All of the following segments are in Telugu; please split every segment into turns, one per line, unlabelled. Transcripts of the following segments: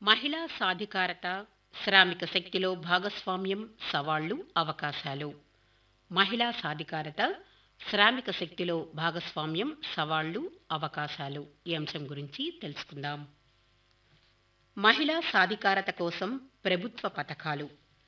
మహిళా సాధికారత శ్రామిక శక్తిలో భాగస్వామ్యం సవాళ్లు అవకాశాలు మహిళా సాధికారత శ్రామిక శక్తిలో భాగస్వామ్యం సవాళ్లు అవకాశాలు ఈ అంశం గురించి తెలుసుకుందాం మహిళా సాధికారత కోసం ప్రభుత్వ పథకాలు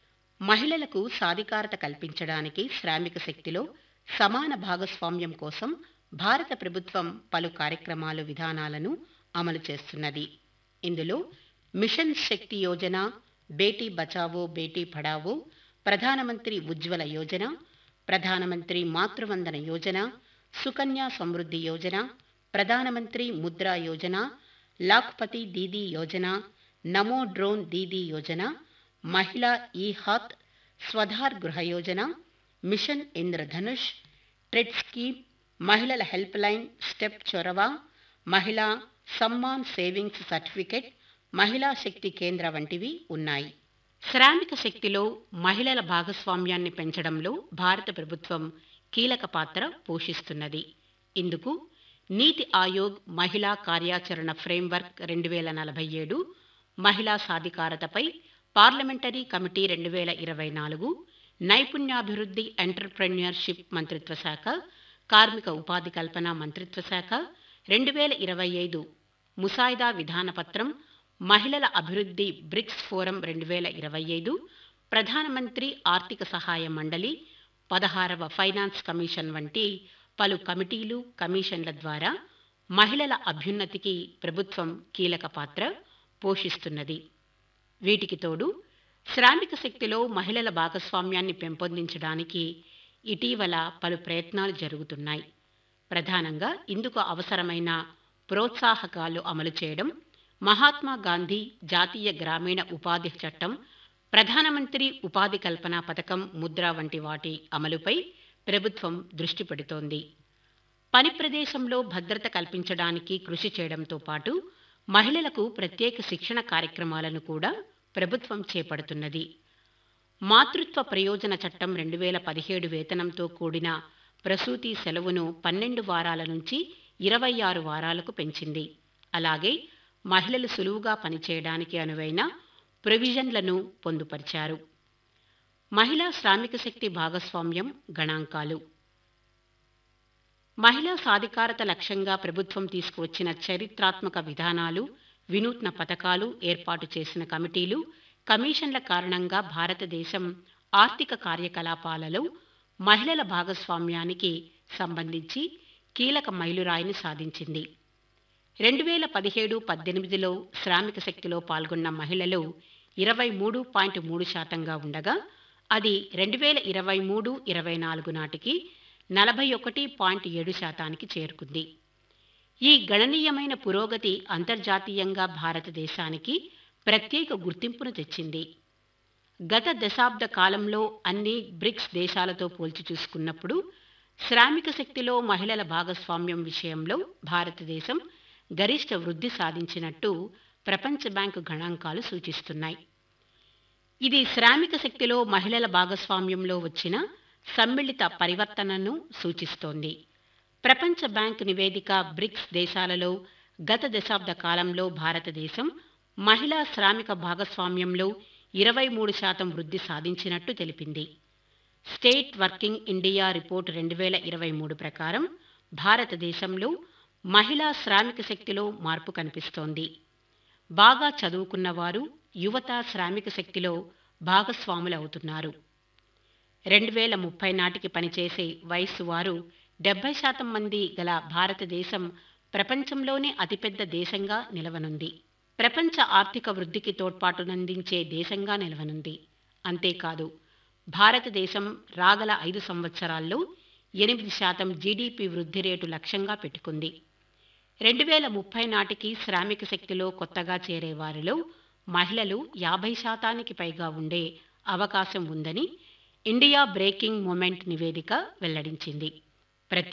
మహిళలకు సాధికారత కల్పించడానికి శ్రామిక శక్తిలో సమాన భాగస్వామ్యం కోసం భారత ప్రభుత్వం పలు కార్యక్రమాలు విధానాలను అమలు చేస్తున్నది ఇందులో మిషన్ శక్తి యోజన బేటీ బచావో బేటీ పడావో ప్రధానమంత్రి ఉజ్వల యోజన ప్రధానమంత్రి మాతృవందన యోజన సుకన్య సమృద్ధి యోజన ప్రధానమంత్రి ముద్రా యోజన లాఖ్పతి దీదీ యోజన నమో డ్రోన్ దీదీ యోజన మహిళా ఈ హాత్ Swadhar Greh Yojana mission Indradhanush tread scheme మహిళల హెల్ప్ లైన్ స్టెప్ చొరవ మహిళా సమ్మాన్ సేవింగ్స్ సర్టిఫికెట్ మహిళా శక్తి కేంద్ర వంటివి ఉన్నాయి శ్రామిక శక్తిలో మహిళల భాగస్వామ్యాన్ని పెంచడంలో భారత ప్రభుత్వం కీలక పాత్ర పోషిస్తున్నది ఇందుకు నీతి ఆయోగ్ మహిళా కార్యాచరణ ఫ్రేమ్వర్క్ రెండు వేల నలభై ఏడు మహిళా సాధికారతపై పార్లమెంటరీ కమిటీ రెండు వేల ఇరవై నాలుగు నైపుణ్యాభివృద్ధి ఎంటర్ప్రెన్యూర్షిప్ మంత్రిత్వ శాఖ కార్మిక ఉపాధి కల్పన మంత్రిత్వ శాఖ రెండు వేల ఇరవై ఐదు ముసాయిదా విధానపత్రం మహిళల అభివృద్ధి బ్రిక్స్ ఫోరం రెండు వేల ఇరవై ఐదు ప్రధానమంత్రి ఆర్థిక సహాయ మండలి పదహారవ ఫైనాన్స్ కమిషన్ వంటి పలు కమిటీలు కమిషన్ల ద్వారా మహిళల అభ్యున్నతికి ప్రభుత్వం కీలక పాత్ర పోషిస్తున్నది వీటికి తోడు శ్రామిక శక్తిలో మహిళల భాగస్వామ్యాన్ని పెంపొందించడానికి ఇటీవల పలు ప్రయత్నాలు జరుగుతున్నాయి ప్రధానంగా ఇందుకు అవసరమైన ప్రోత్సాహకాలు అమలు చేయడం మహాత్మా గాంధీ జాతీయ గ్రామీణ ఉపాధి చట్టం ప్రధానమంత్రి ఉపాధి కల్పన పథకం ముద్ర వంటి వాటి అమలుపై ప్రభుత్వం దృష్టి పెడుతోంది పని ప్రదేశంలో భద్రత కల్పించడానికి కృషి చేయడంతో పాటు మహిళలకు ప్రత్యేక శిక్షణ కార్యక్రమాలను కూడా ప్రభుత్వం చేపడుతున్నది మాతృత్వ ప్రయోజన చట్టం రెండు వేల పదిహేడు వేతనంతో కూడిన ప్రసూతి సెలవును పన్నెండు వారాల నుంచి ఇరవై ఆరు వారాలకు పెంచింది అలాగే మహిళలు సులువుగా పనిచేయడానికి అనువైన ప్రొవిజన్లను పొందుపరిచారు మహిళా శ్రామిక శక్తి భాగస్వామ్యం గణాంకాలు మహిళా సాధికారత లక్ష్యంగా ప్రభుత్వం తీసుకువచ్చిన చరిత్రాత్మక విధానాలు వినూత్న పథకాలు ఏర్పాటు చేసిన కమిటీలు కమిషన్ల కారణంగా భారతదేశం ఆర్థిక కార్యకలాపాలలో మహిళల భాగస్వామ్యానికి సంబంధించి కీలక మైలురాయిని సాధించింది రెండు వేల పదిహేడు పద్దెనిమిదిలో శ్రామిక శక్తిలో పాల్గొన్న మహిళలు ఇరవై మూడు పాయింట్ మూడు శాతంగా ఉండగా అది రెండు వేల ఇరవై మూడు ఇరవై నాలుగు నాటికి నలభై ఒకటి పాయింట్ ఏడు శాతానికి చేరుకుంది ఈ గణనీయమైన పురోగతి అంతర్జాతీయంగా భారతదేశానికి ప్రత్యేక గుర్తింపును తెచ్చింది గత దశాబ్ద కాలంలో అన్ని బ్రిక్స్ దేశాలతో పోల్చి చూసుకున్నప్పుడు శ్రామిక శక్తిలో మహిళల భాగస్వామ్యం విషయంలో భారతదేశం గరిష్ట వృద్ధి సాధించినట్టు ప్రపంచ బ్యాంకు గణాంకాలు సూచిస్తున్నాయి ఇది శ్రామిక శక్తిలో మహిళల భాగస్వామ్యంలో వచ్చిన సమ్మిళిత పరివర్తనను సూచిస్తోంది ప్రపంచ బ్యాంక్ నివేదిక బ్రిక్స్ దేశాలలో గత దశాబ్ద కాలంలో భారతదేశం మహిళా శ్రామిక భాగస్వామ్యంలో ఇరవై మూడు శాతం వృద్ధి సాధించినట్టు తెలిపింది స్టేట్ వర్కింగ్ ఇండియా రిపోర్ట్ రెండు వేల ఇరవై మూడు ప్రకారం భారతదేశంలో మహిళా శ్రామిక శక్తిలో మార్పు కనిపిస్తోంది బాగా చదువుకున్న వారు యువత శ్రామిక శక్తిలో భాగస్వాములవుతున్నారు రెండు వేల ముప్పై నాటికి పనిచేసే వయస్సు వారు డెబ్బై శాతం మంది గల భారతదేశం ప్రపంచంలోనే అతిపెద్ద దేశంగా నిలవనుంది ప్రపంచ ఆర్థిక వృద్ధికి తోడ్పాటునందించే దేశంగా నిలవనుంది అంతేకాదు భారతదేశం రాగల ఐదు సంవత్సరాల్లో ఎనిమిది శాతం జీడీపీ వృద్ధి రేటు లక్ష్యంగా పెట్టుకుంది రెండు వేల ముప్పై నాటికి శ్రామిక శక్తిలో కొత్తగా చేరే వారిలో మహిళలు యాభై శాతానికి పైగా ఉండే అవకాశం ఉందని ఇండియా బ్రేకింగ్ మూమెంట్ నివేదిక వెల్లడించింది